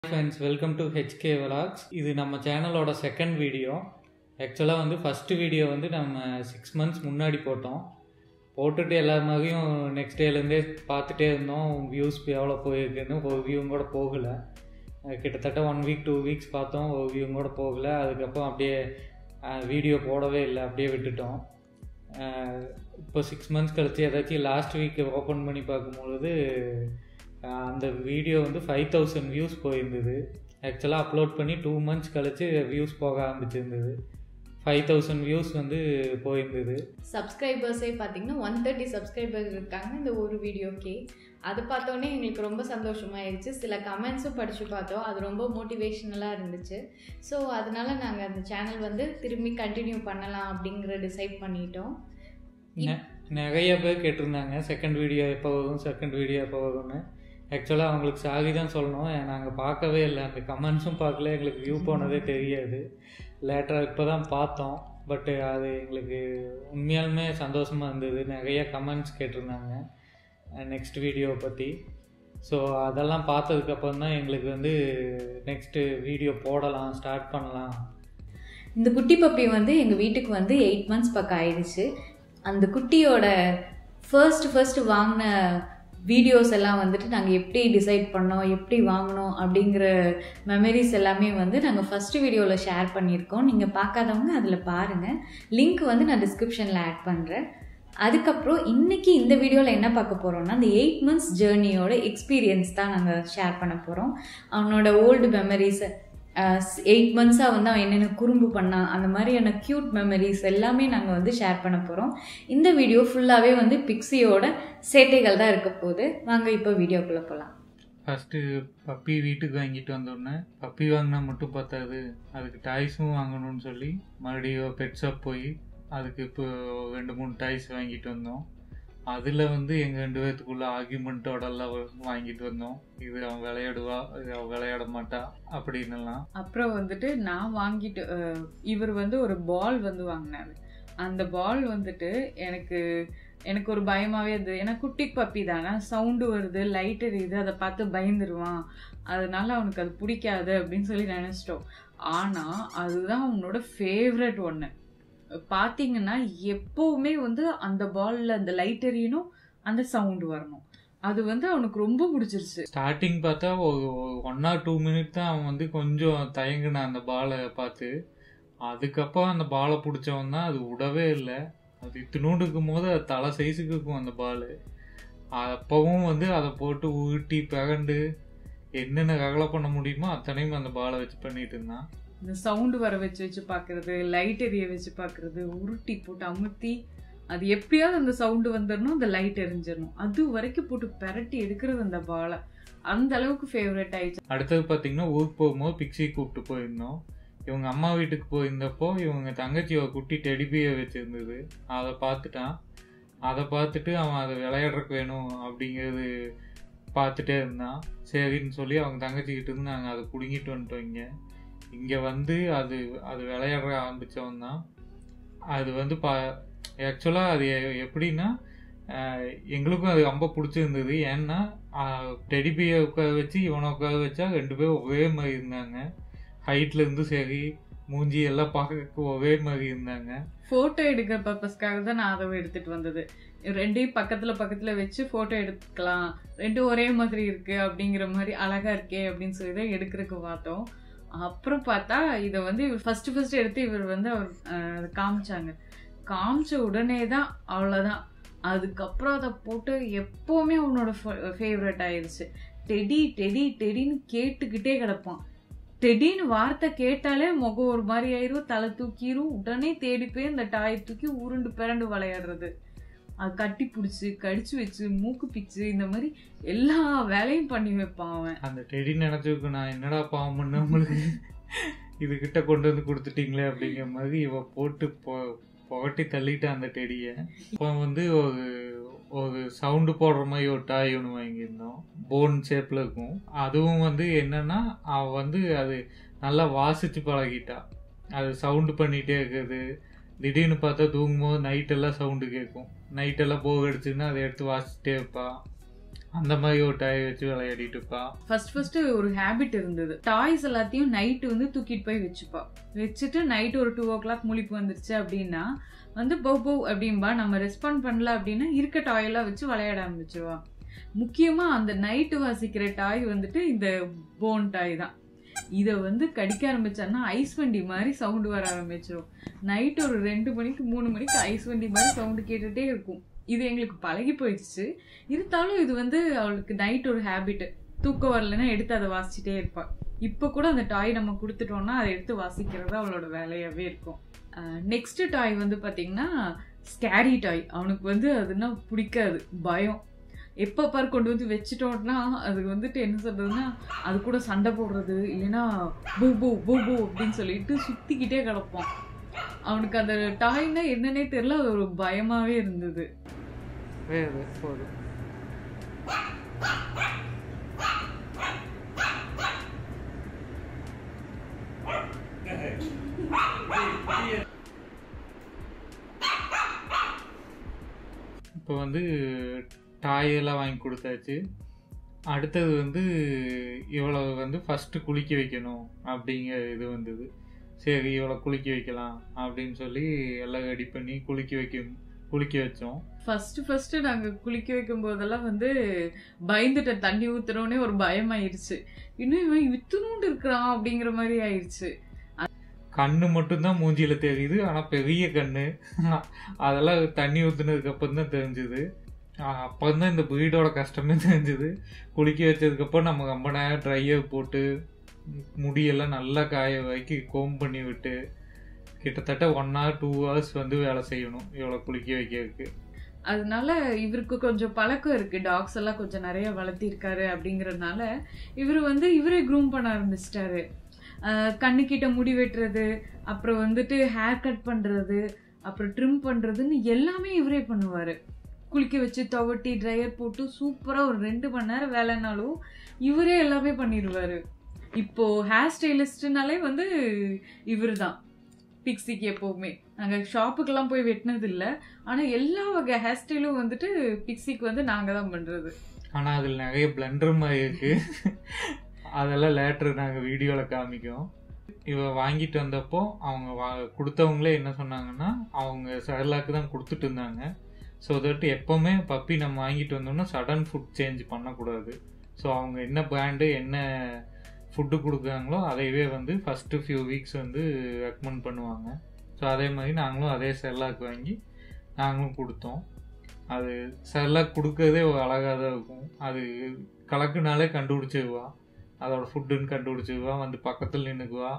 friends welcome to HK vlogs இது நம்ம சேனலோட செகண்ட் வீடியோ ஆக்சுவலாக வந்து ஃபஸ்ட்டு வீடியோ வந்து நம்ம சிக்ஸ் மந்த்ஸ் முன்னாடி போட்டோம் போட்டுட்டு எல்லா மாதிரியும் நெக்ஸ்ட் டேலேருந்தே பார்த்துட்டே இருந்தோம் வியூஸ் எவ்வளோ போயிருக்குன்னு ஒரு வியூவும் கூட போகலை அஹ் கிட்டத்தட்ட ஒன் வீக் டூ வீக்ஸ் பார்த்தோம் ஒரு வியூவும் கூட போகலை அதுக்கப்புறம் அப்படியே வீடியோ போடவே இல்லை அப்படியே விட்டுட்டோம் அஹ் இப்போ சிக்ஸ் மந்த்ஸ் கழிச்சு ஏதாச்சும் லாஸ்ட் வீக் ஓப்பன் பண்ணி பார்க்கும்பொழுது அஹ் அந்த வீடியோ வந்து ஃபைவ் தௌசண்ட் வியூஸ் போயிருந்தது ஆக்சுவலாக அப்லோட் பண்ணி டூ மந்த்ஸ் கழிச்சு வியூஸ் போக ஆரம்பிச்சிருந்தது ஃபைவ் தௌசண்ட் வியூஸ் வந்து போயிருந்தது சப்ஸ்கிரைபர்ஸே பார்த்தீங்கன்னா ஒன் தேர்ட்டி சப்ஸ்கிரைபர் இருக்காங்க இந்த ஒரு வீடியோக்கே அது பார்த்தோன்னே எங்களுக்கு ரொம்ப சந்தோஷமாயிருச்சு சில கமெண்ட்ஸும் படித்து பார்த்தோம் அது ரொம்ப மோட்டிவேஷ்னலாக இருந்துச்சு ஸோ அதனால நாங்கள் அந்த சேனல் வந்து திரும்பி கண்டினியூ பண்ணலாம் அப்படிங்கிற டிசைட் பண்ணிட்டோம் நெ- நிறைய பேர் கேட்டிருந்தாங்க செகண்ட் வீடியோ எப்போ வரும் செகண்ட் வீடியோ எப்போ வரும்னு ஆக்சுவலாக அவங்களுக்கு சாகி தான் சொல்லணும் நாங்கள் பார்க்கவே இல்லை அந்த கமெண்ட்ஸும் பார்க்கல எங்களுக்கு வியூ போனதே தெரியாது லேட்டராக இப்போ தான் பார்த்தோம் பட்டு அது எங்களுக்கு உண்மையாலுமே சந்தோஷமாக இருந்தது நிறைய கமெண்ட்ஸ் கேட்டிருந்தாங்க நெக்ஸ்ட் வீடியோ பற்றி ஸோ அதெல்லாம் பார்த்ததுக்கப்புறம் தான் எங்களுக்கு வந்து நெக்ஸ்ட்டு வீடியோ போடலாம் ஸ்டார்ட் பண்ணலாம் இந்த குட்டி பப்பி வந்து எங்கள் வீட்டுக்கு வந்து எயிட் மந்த்ஸ் பக்கம் ஆயிடுச்சு அந்த குட்டியோட ஃபர்ஸ்ட் ஃபர்ஸ்ட் வாங்கின வீடியோஸ் எல்லாம் வந்துட்டு நாங்கள் எப்படி டிசைட் பண்ணோம் எப்படி வாங்கினோம் அப்படிங்கிற மெமரிஸ் எல்லாமே வந்து நாங்கள் ஃபஸ்ட்டு வீடியோவில் ஷேர் பண்ணியிருக்கோம் நீங்கள் பார்க்காதவங்க அதில் பாருங்கள் லிங்க் வந்து நான் டிஸ்கிரிப்ஷனில் ஆட் பண்ணுறேன் அதுக்கப்புறம் இன்னைக்கு இந்த வீடியோவில் என்ன பார்க்க போகிறோம்னா அந்த எயிட் மந்த்ஸ் ஜேர்னியோட எக்ஸ்பீரியன்ஸ் தான் நாங்கள் ஷேர் பண்ண போகிறோம் அவனோட ஓல்டு மெமரிஸை எயிட் மந்த்ஸாக வந்து அவன் என்னென்ன குறும்பு பண்ணான் அந்த மாதிரியான க்யூட் மெமரிஸ் எல்லாமே நாங்கள் வந்து ஷேர் பண்ண போகிறோம் இந்த வீடியோ ஃபுல்லாகவே வந்து பிக்ஸியோட சேட்டைகள் தான் இருக்க போகுது வாங்க இப்போ வீடியோக்குள்ளே போகலாம் ஃபஸ்ட்டு பப்பி வீட்டுக்கு வாங்கிட்டு வந்தோடனே பப்பி வாங்கினா மட்டும் பத்தாது அதுக்கு டாய்ஸும் வாங்கணும்னு சொல்லி மறுபடியும் பெட் ஷாப் போய் அதுக்கு இப்போ ரெண்டு மூணு டாய்ஸ் வாங்கிட்டு வந்தோம் அதில் வந்து எங்கள் ரெண்டு பேர்த்துக்குள்ள ஆர்கியூமெண்ட்டோடலாம் வாங்கிட்டு வந்தோம் இது அவன் விளையாடுவா இது அவன் விளையாட மாட்டா அப்படின்னுலாம் அப்புறம் வந்துட்டு நான் வாங்கிட்டு அஹ், இவர் வந்து ஒரு பால் வந்து வாங்கினாரு அந்த பால் வந்துட்டு எனக்கு எனக்கு ஒரு பயமாவே இருந்தது ஏன்னா குட்டி பப்பி தானே சவுண்டு வருது லைட் எரியுது அதை பார்த்து பயந்துருவான் அதனால அவனுக்கு அது பிடிக்காது அப்படின்னு சொல்லி நினைச்சிட்டோம் ஆனா அதுதான் அவனோட ஃபேவரட் ஒன்று பார்த்தீங்கன்னா எப்பவுமே வந்து அந்த பால்ல அந்த லைட் எரியணும் அந்த சவுண்டு வரணும் அது வந்து அவனுக்கு ரொம்ப பிடிச்சிருச்சு ஸ்டார்டிங் பார்த்தா ஒரு ஒன் ஆர் டூ மினிட் தான் அவன் வந்து கொஞ்சம் தயங்கினான் அந்த பாலை பார்த்து அதுக்கப்புறம் அந்த பாலை பிடிச்சவன் தான் அது விடவே இல்லை அது இத்தினூண்டு இருக்கும் போது அது தலை சைஸுக்கு இருக்கும் அந்த பால் அப்பவும் வந்து அதை போட்டு உருட்டி பிறண்டு என்னென்ன ரகலை பண்ண முடியுமோ அத்தனையும் அந்த பாலை வச்சு பண்ணிட்டு இருந்தான் இந்த சவுண்டு வர வச்சு வச்சு பார்க்கறது லைட் எரிய வச்சு பார்க்கறது உருட்டி போட்டு அமுத்தி அது எப்படியாவது அந்த சவுண்டு வந்துடணும் அந்த லைட் எரிஞ்சிடணும் அது வரைக்கும் போட்டு பெரட்டி எடுக்கிறது அந்த பாலை அந்த அளவுக்கு ஃபேவரட் ஆயிடுச்சு அடுத்தது பார்த்தீங்கன்னா ஊருக்கு போகும்போது பிக்ஸி கூப்பிட்டு போயிருந்தோம் இவங்க அம்மா வீட்டுக்கு போயிருந்தப்போ இவங்க தங்கச்சி ஒரு குட்டி டெடிபியை வச்சுருந்தது அதை பார்த்துட்டான் அதை பார்த்துட்டு அவன் அதை விளையாடுறதுக்கு வேணும் அப்படிங்கிறது பார்த்துட்டே இருந்தான் சரின்னு சொல்லி அவங்க தங்கச்சிக்கிட்ட இருந்து நாங்கள் அதை பிடுங்கிட்டு வந்துட்டோம் இங்கே இங்கே வந்து அது அது விளையாடுற ஆரம்பித்தவன் தான் அது வந்து பா ஆக்சுவலாக அது எ- எப்படின்னா ஆஹ் எங்களுக்கும் அது ரொம்ப பிடிச்சிருந்தது ஏன்னா டெடிபியை உட்கார வச்சு இவனை உட்கார வச்சா ரெண்டு பேரும் ஒரே மாதிரி இருந்தாங்க ஹைட்ல இருந்து சரி மூஞ்சி எல்லாம் பார்க்க ஒரே மாதிரி இருந்தாங்க ஃபோட்டோ எடுக்கிற பர்பஸ்க்காக தான் நான் அதை எடுத்துட்டு வந்தது ரெண்டையும் பக்கத்துல பக்கத்துல வச்சு ஃபோட்டோ எடுக்கலாம் ரெண்டும் ஒரே மாதிரி இருக்கு அப்படிங்கிற மாதிரி அழகா இருக்கே அப்படின்னு சொல்லி தான் எடுக்கிறதுக்கு பார்த்தோம் அப்புறம் பார்த்தா இதை வந்து இவர் ஃபர்ஸ்ட் ஃபர்ஸ்ட் எடுத்து இவர் வந்து அவர் அஹ், அதை காமிச்சாங்க காமிச்ச உடனே தான் அவ்வளோதான் அதுக்கப்புறம் அதை போட்டு எப்போவுமே அவனோட ஃபேவரட் ஆயிடுச்சு டெடி டெடி டெடின்னு கேட்டுக்கிட்டே கிடப்பான் டெடின்னு வார்த்தை கேட்டாலே முகம் ஒரு மாதிரி ஆயிரும் தலை தூக்கிரும் உடனே தேடி போய் அந்த டாயை தூக்கி உருண்டு பிறண்டு விளையாடுறது அது கட்டி பிடிச்சி கடிச்சு வச்சு மூக்கு பிச்சு இந்த மாதிரி எல்லா வேலையும் பண்ணி வைப்பான் அவன் அந்த டெடி நினைச்சிருக்கு நான் என்னடா பாவம் பண்ண உங்களுக்கு இது கிட்ட கொண்டு வந்து கொடுத்துட்டீங்களே அப்படிங்கிற மாதிரி இவ போட்டு பொ புகட்டி தள்ளிட்டு அந்த டெடியை இப்போ வந்து ஒரு ஒரு சவுண்டு போடுற மாதிரி ஒரு டாய் ஒன்று வாங்கியிருந்தோம் போன் ஷேப்பில் இருக்கும் அதுவும் வந்து என்னன்னா அவ வந்து அது நல்லா வாசிச்சு பழகிட்டா அது சவுண்டு பண்ணிகிட்டே இருக்குது திடீர்னு பார்த்தா தூங்கும்போது நைட்டெல்லாம் சவுண்டு கேட்கும் நைட்டெல்லாம் போக அடிச்சுன்னா அதை எடுத்து வாசிச்சுட்டே இருப்பா அந்த மாதிரி ஒரு டாய் வச்சு விளையாடிட்டு இருப்பா ஃபர்ஸ்ட் ஃபர்ஸ்ட் ஒரு ஹேபிட் இருந்தது டாய்ஸ் எல்லாத்தையும் நைட்டு வந்து தூக்கிட்டு போய் வச்சுப்பா வச்சுட்டு நைட் ஒரு டூ ஓ கிளாக் முழிப்பு வந்துருச்சு அப்படின்னா வந்து பவ் பவ் அப்படின்பா நம்ம ரெஸ்பாண்ட் பண்ணல அப்படின்னா இருக்க டாய் எல்லாம் வச்சு விளையாட ஆரம்பிச்சிருவா முக்கியமா அந்த நைட்டு வாசிக்கிற டாய் வந்துட்டு இந்த போன் டாய் தான் இதை வந்து கடிக்க ஆரம்பிச்சான்னா ஐஸ் வண்டி மாதிரி சவுண்டு வர ஆரம்பிச்சிடும் நைட் ஒரு ரெண்டு மணிக்கு மூணு மணிக்கு ஐஸ் வண்டி மாதிரி சவுண்டு கேட்டுட்டே இருக்கும் இது எங்களுக்கு பழகி போயிடுச்சு இருந்தாலும் இது வந்து அவளுக்கு நைட் ஒரு ஹேபிட் தூக்கம் வரலைன்னா எடுத்து அதை வாசிச்சுட்டே இருப்பா இப்போ கூட அந்த டாய் நம்ம கொடுத்துட்டோம்னா அதை எடுத்து வாசிக்கிறது அவளோட வேலையாவே இருக்கும் நெக்ஸ்ட் டாய் வந்து பாத்தீங்கன்னா ஸ்கேரி டாய் அவனுக்கு வந்து அதுனா பிடிக்காது பயம் எப்போ பாரு கொண்டு வந்து வச்சுட்டோம்னா அது வந்துட்டு என்ன சொல்றதுன்னா அது கூட சண்டை போடுறது இல்லைன்னா பூ பூ பூ பூ அப்படின்னு சொல்லிட்டு சுத்திக்கிட்டே கிடப்பான் அவனுக்கு அந்த டாய்னா என்னன்னே தெரியல அது ஒரு பயமாவே இருந்தது வேறு போதும் இப்போ வந்து டாய் எல்லாம் வாங்கி கொடுத்தாச்சு அடுத்தது வந்து இவளை வந்து ஃபஸ்ட்டு குளிக்க வைக்கணும் அப்படிங்கிற இது வந்தது சரி இவளை குளிக்க வைக்கலாம் அப்படின்னு சொல்லி எல்லாம் ரெடி பண்ணி குளிக்க வைக்க குளிக்க வச்சோம் ஃபர்ஸ்ட் ஃபர்ஸ்ட் நாங்க குளிக்க வைக்கும் போதெல்லாம் வந்து பயந்துட்டேன் தண்ணி ஊத்துறோனே ஒரு பயம் ஆயிருச்சு இன்னும் இவன் இத்துணூண்டு இருக்கிறான் அப்படிங்கிற மாதிரி ஆயிருச்சு கண்ணு மட்டும்தான் மூஞ்சியில தெரியுது ஆனா பெரிய கண்ணு அதெல்லாம் தண்ணி ஊத்துனதுக்கு அப்புறம் தான் தெரிஞ்சுது அப்பந்தான் இந்த பிரீடோட கஷ்டமே தெரிஞ்சுது குளிக்க வச்சதுக்கு அப்புறம் நம்ம ரொம்ப நேரம் ட்ரையர் போட்டு முடியெல்லாம் நல்லா காய வைக்கி கோம் பண்ணி விட்டு கிட்டத்தட்ட ஒன் ஹவர் டூ ஹவர்ஸ் வந்து வேலை செய்யணும் இவ்வளோ குளிக்க வைக்கிறதுக்கு அதனால இவருக்கு கொஞ்சம் பழக்கம் இருக்கு டாக்ஸ் எல்லாம் கொஞ்சம் நிறைய வளர்த்திருக்காரு அப்படிங்கறதுனால இவர் வந்து இவரே க்ரூம் பண்ண ஆரம்பிச்சிட்டாரு கண்ணுக்கிட்ட முடி வெட்டுறது அப்புறம் வந்துட்டு ஹேர் கட் பண்றது அப்புறம் ட்ரிம் பண்றதுன்னு எல்லாமே இவரே பண்ணுவாரு குளிக்க வச்சு துவட்டி ட்ரையர் போட்டு சூப்பரா ஒரு ரெண்டு மணி நேரம் வேலைனாலும் இவரே எல்லாமே பண்ணிடுவாரு இப்போ ஹேர் ஸ்டைலிஸ்ட்னாலே வந்து இவர் தான் பிக்ஸிக்கு எப்போவுமே நாங்கள் ஷாப்புக்கெல்லாம் போய் வெட்டினது இல்லை ஆனால் எல்லா வகை ஹேர் ஸ்டைலும் வந்துட்டு பிக்ஸிக்கு வந்து நாங்கள் தான் பண்ணுறது ஆனால் அதில் நிறைய பிளண்டர் மாதிரி இருக்கு அதெல்லாம் லேட்டர் நாங்கள் வீடியோவில் காமிக்கோம் இவ வாங்கிட்டு வந்தப்போ அவங்க வா கொடுத்தவங்களே என்ன சொன்னாங்கன்னா அவங்க சரலாக்கு தான் கொடுத்துட்டு இருந்தாங்க ஸோ தட் எப்போவுமே பப்பி நம்ம வாங்கிட்டு வந்தோம்னா சடன் ஃபுட் சேஞ்ச் பண்ணக்கூடாது ஸோ அவங்க என்ன பிராண்டு என்ன ஃபுட்டு கொடுக்குறாங்களோ அதையவே வந்து ஃபஸ்ட்டு ஃபியூ வீக்ஸ் வந்து ரெக்கமெண்ட் பண்ணுவாங்க ஸோ அதே மாதிரி நாங்களும் அதே செல்லாக் வாங்கி நாங்களும் கொடுத்தோம் அது செல்லாக் கொடுக்கறதே ஒரு அழகாக தான் இருக்கும் அது கலக்குனாலே கண்டுபிடிச்சிருவா அதோட ஃபுட்டுன்னு கண்டுபிடிச்சிருவா வந்து பக்கத்தில் நின்றுக்குவா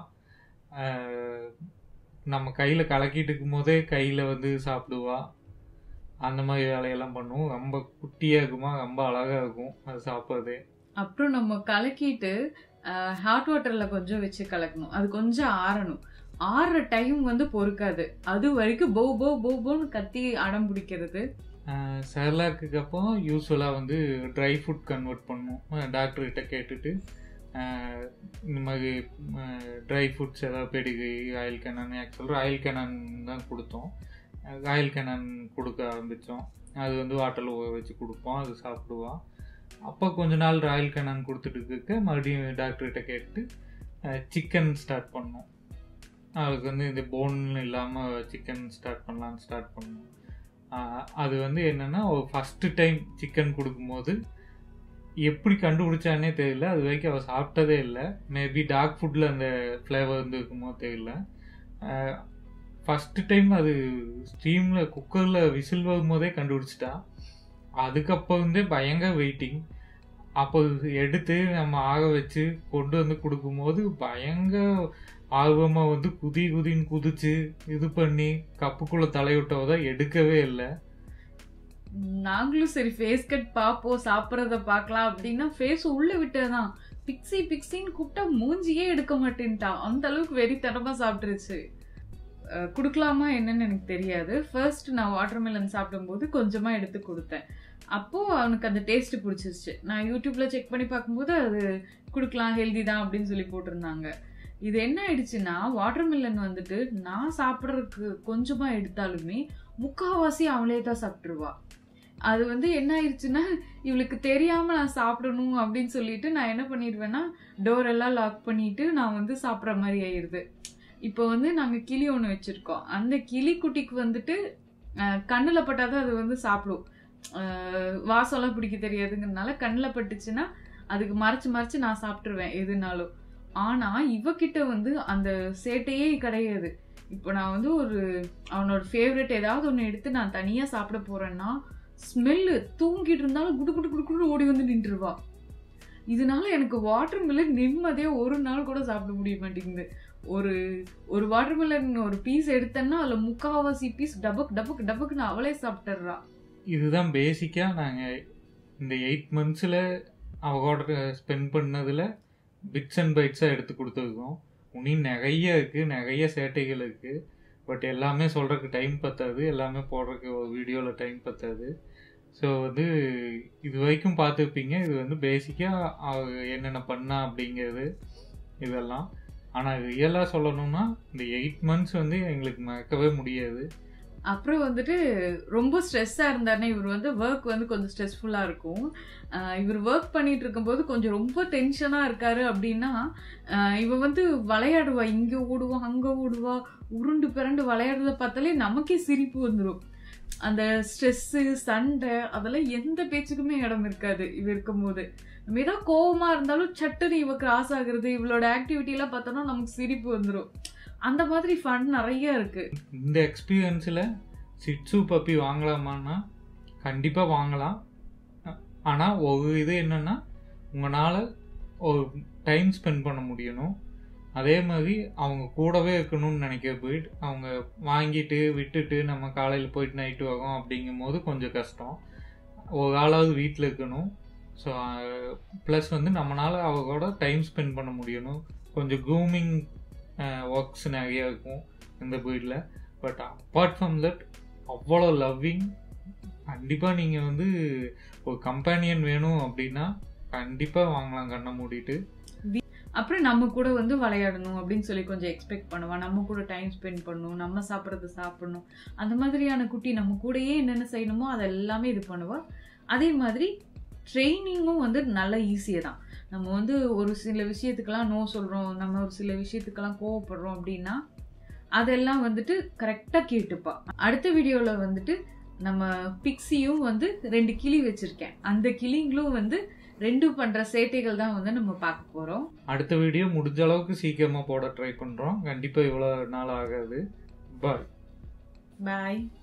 நம்ம கையில் கலக்கிட்டு இருக்கும் போதே கையில் வந்து சாப்பிடுவா அந்த மாதிரி வேலையெல்லாம் பண்ணுவோம் ரொம்ப குட்டியாக இருக்குமா ரொம்ப அழகாக இருக்கும் அது சாப்பிட்றதே அப்புறம் நம்ம கலக்கிட்டு ஹாட் வாட்டர்ல கொஞ்சம் வச்சு கலக்கணும் அது கொஞ்சம் ஆறணும் ஆறுற டைம் வந்து பொறுக்காது அது வரைக்கும் போ போ போ போன்னு கத்தி அடம் பிடிக்கிறது செர்லாக்கு அப்புறம் யூஸ்வலாக வந்து ட்ரை ஃபுட் கன்வெர்ட் பண்ணும் டாக்டர்கிட்ட கேட்டுட்டு இந்த மாதிரி ட்ரை ஃபுட்ஸ் ஏதாவது பெடிகை ஆயில் கேனான் ஆக்சுவலாக ஆயில் கேனான் தான் கொடுத்தோம் ஆயில் கேனான் கொடுக்க ஆரம்பித்தோம் அது வந்து வாட்டரில் ஊற வச்சு கொடுப்போம் அது சாப்பிடுவான் அப்போ கொஞ்ச நாள் ராயல் கனான் கொடுத்துட்டு இருக்க மறுபடியும் டாக்டர்கிட்ட கேட்டு சிக்கன் ஸ்டார்ட் பண்ணோம் அவளுக்கு வந்து இந்த போன் இல்லாமல் சிக்கன் ஸ்டார்ட் பண்ணலான்னு ஸ்டார்ட் பண்ணோம் அது வந்து என்னென்னா ஃபஸ்ட்டு டைம் சிக்கன் கொடுக்கும்போது எப்படி கண்டுபிடிச்சானே தெரியல அது வரைக்கும் அவள் சாப்பிட்டதே இல்லை மேபி டாக் ஃபுட்டில் அந்த ஃப்ளேவர் வந்து இருக்குமோ தெரியல ஃபஸ்ட்டு டைம் அது ஸ்டீமில் குக்கரில் விசில் வரும்போதே கண்டுபிடிச்சிட்டா அதுக்கப்புறம் இருந்தே பயங்கர வெயிட்டிங் அப்போ எடுத்து நம்ம ஆக வச்சு கொண்டு வந்து கொடுக்கும்போது பயங்கர ஆர்வமாக வந்து குதி குதின்னு குதிச்சு இது பண்ணி கப்புக்குள்ளே தலைவிட்டவ எடுக்கவே இல்லை நாங்களும் சரி ஃபேஸ் கட் பார்ப்போம் சாப்பிட்றத பார்க்கலாம் அப்படின்னா ஃபேஸ் உள்ள விட்டதான் பிக்ஸி பிக்ஸின்னு கூப்பிட்டா மூஞ்சியே எடுக்க மாட்டேன்ட்டா அந்த அளவுக்கு வெறித்தனமாக சாப்பிட்டுருச்சு கொடுக்கலாமா என்னன்னு எனக்கு தெரியாது ஃபர்ஸ்ட் நான் வாட்டர் மெலன் சாப்பிடும்போது கொஞ்சமாக எடுத்து கொடுத்தேன் அப்போது அவனுக்கு அந்த டேஸ்ட் பிடிச்சிருச்சு நான் யூடியூப்பில் செக் பண்ணி பார்க்கும்போது அது கொடுக்கலாம் ஹெல்தி தான் அப்படின்னு சொல்லி போட்டிருந்தாங்க இது என்ன ஆயிடுச்சுன்னா வாட்டர் மெலன் வந்துட்டு நான் சாப்பிட்றதுக்கு கொஞ்சமாக எடுத்தாலுமே முக்கால்வாசி அவளே தான் சாப்பிட்ருவா அது வந்து என்ன ஆயிடுச்சுன்னா இவளுக்கு தெரியாம நான் சாப்பிடணும் அப்படின்னு சொல்லிட்டு நான் என்ன பண்ணிடுவேன்னா டோர் எல்லாம் லாக் பண்ணிட்டு நான் வந்து சாப்பிட்ற மாதிரி ஆயிடுது இப்போ வந்து நாங்க கிளி ஒன்று வச்சிருக்கோம் அந்த கிளி குட்டிக்கு வந்துட்டு அஹ், கண்ணுல பட்டாதான் அது வந்து சாப்பிடும் அஹ், வாசம்லாம் பிடிக்க தெரியாதுங்கிறதுனால கண்ணில் பட்டுச்சுன்னா அதுக்கு மறைச்சு மறைச்சு நான் சாப்பிட்டுருவேன் எதுனாலும் ஆனா இவகிட்ட வந்து அந்த சேட்டையே கிடையாது இப்போ நான் வந்து ஒரு அவனோட ஃபேவரட் ஏதாவது ஒன்று எடுத்து நான் தனியா சாப்பிட போறேன்னா ஸ்மெல்லு தூங்கிட்டு இருந்தாலும் குடு குடு குடு குடு ஓடி வந்து நின்றுவா இதனால எனக்கு வாட்டர் மில்லன் நிம்மதியா ஒரு நாள் கூட சாப்பிட முடிய மாட்டேங்குது ஒரு ஒரு வாட்டர் மில்லன் ஒரு பீஸ் எடுத்தேன்னா அதுல முக்காவாசி பீஸ் டபக் டபக் டபக்குன்னு அவளே சாப்பிட்டுறா இதுதான் பேசிக்காக நாங்கள் இந்த எயிட் மந்த்ஸில் அவகோட ஸ்பெண்ட் பண்ணதில் பிட்ஸ் அண்ட் பைட்ஸாக எடுத்து கொடுத்துருக்கோம் இன்னும் நிறைய இருக்குது நிறைய சேட்டைகள் இருக்குது பட் எல்லாமே சொல்கிறதுக்கு டைம் பத்தாது எல்லாமே போடுறதுக்கு வீடியோவில் டைம் பத்தாது ஸோ வந்து இது வரைக்கும் பார்த்துருப்பீங்க இது வந்து பேசிக்காக அவ என்னென்ன பண்ணா அப்படிங்கிறது இதெல்லாம் ஆனால் ரியலாக சொல்லணும்னா இந்த எயிட் மந்த்ஸ் வந்து எங்களுக்கு மறக்கவே முடியாது அப்புறம் வந்துட்டு ரொம்ப ஸ்ட்ரெஸ்ஸாக இருந்தாருன்னா இவர் வந்து ஒர்க் வந்து கொஞ்சம் ஸ்ட்ரெஸ்ஃபுல்லாக இருக்கும் ஆஹ் இவர் ஒர்க் பண்ணிட்டு இருக்கும்போது கொஞ்சம் ரொம்ப டென்ஷனாக இருக்காரு அப்படின்னா ஆஹ் இவ வந்து விளையாடுவா இங்கே ஓடுவா அங்கே ஓடுவா உருண்டு பிறண்டு விளையாடுறத பார்த்தாலே நமக்கே சிரிப்பு வந்துடும் அந்த ஸ்ட்ரெஸ்ஸு சண்டை அதெல்லாம் எந்த பேச்சுக்குமே இடம் இருக்காது இவ இருக்கும்போது நம்ம ஏதோ கோவமா இருந்தாலும் சட்டுன்னு இவ கிராஸ் ஆகுறது இவளோட ஆக்டிவிட்டிலாம் பார்த்தோம்னா நமக்கு சிரிப்பு வந்துடும் அந்த மாதிரி ஃபன் நிறைய இருக்கு இந்த எக்ஸ்பீரியன்ஸில் சிட்ஸு பப்பி வாங்கலாமான்னா கண்டிப்பாக வாங்கலாம் ஆனால் ஒரு இது என்னென்னா உங்களால் ஒரு டைம் ஸ்பெண்ட் பண்ண முடியணும் அதே மாதிரி அவங்க கூடவே இருக்கணும்னு நினைக்கிற போயிட்டு அவங்க வாங்கிட்டு விட்டுட்டு நம்ம காலையில் போயிட்டு நைட்டு வரோம் அப்படிங்கும் போது கொஞ்சம் கஷ்டம் ஒரு ஆளாவது வீட்டில் இருக்கணும் ஸோ ப்ளஸ் வந்து நம்மளால் அவங்களோட டைம் ஸ்பெண்ட் பண்ண முடியணும் கொஞ்சம் க்ரூமிங் ஒர்க்ஸ் நிறைய இருக்கும் இந்த ப்ரீடில் பட் அப்பார்ட் ஃப்ரம் தட் அவ்வளோ லவ்விங் கண்டிப்பாக நீங்கள் வந்து ஒரு கம்பேனியன் வேணும் அப்படின்னா கண்டிப்பாக வாங்கலாம் கண்ணை மூடிட்டு அப்புறம் நம்ம கூட வந்து விளையாடணும் அப்படின்னு சொல்லி கொஞ்சம் எக்ஸ்பெக்ட் பண்ணுவா நம்ம கூட டைம் ஸ்பெண்ட் பண்ணணும் நம்ம சாப்பிட்றது சாப்பிடணும் அந்த மாதிரியான குட்டி நம்ம கூடயே என்னென்ன செய்யணுமோ அதை எல்லாமே இது பண்ணுவா அதே மாதிரி ட்ரைனிங்கும் வந்து நல்ல ஈஸியாக தான் நம்ம வந்து ஒரு சில விஷயத்துக்கெல்லாம் நோ சொல்கிறோம் நம்ம ஒரு சில விஷயத்துக்கெல்லாம் கோவப்படுறோம் அப்படின்னா அதெல்லாம் வந்துட்டு கரெக்டாக கேட்டுப்பா அடுத்த வீடியோவில் வந்துட்டு நம்ம பிக்ஸியும் வந்து ரெண்டு கிளி வச்சுருக்கேன் அந்த கிளிங்களும் வந்து ரெண்டு பண்ணுற சேட்டைகள் தான் வந்து நம்ம பார்க்க போகிறோம் அடுத்த வீடியோ முடிஞ்ச அளவுக்கு சீக்கிரமாக போட ட்ரை பண்ணுறோம் கண்டிப்பாக இவ்வளோ நாள் ஆகாது பாய் பாய்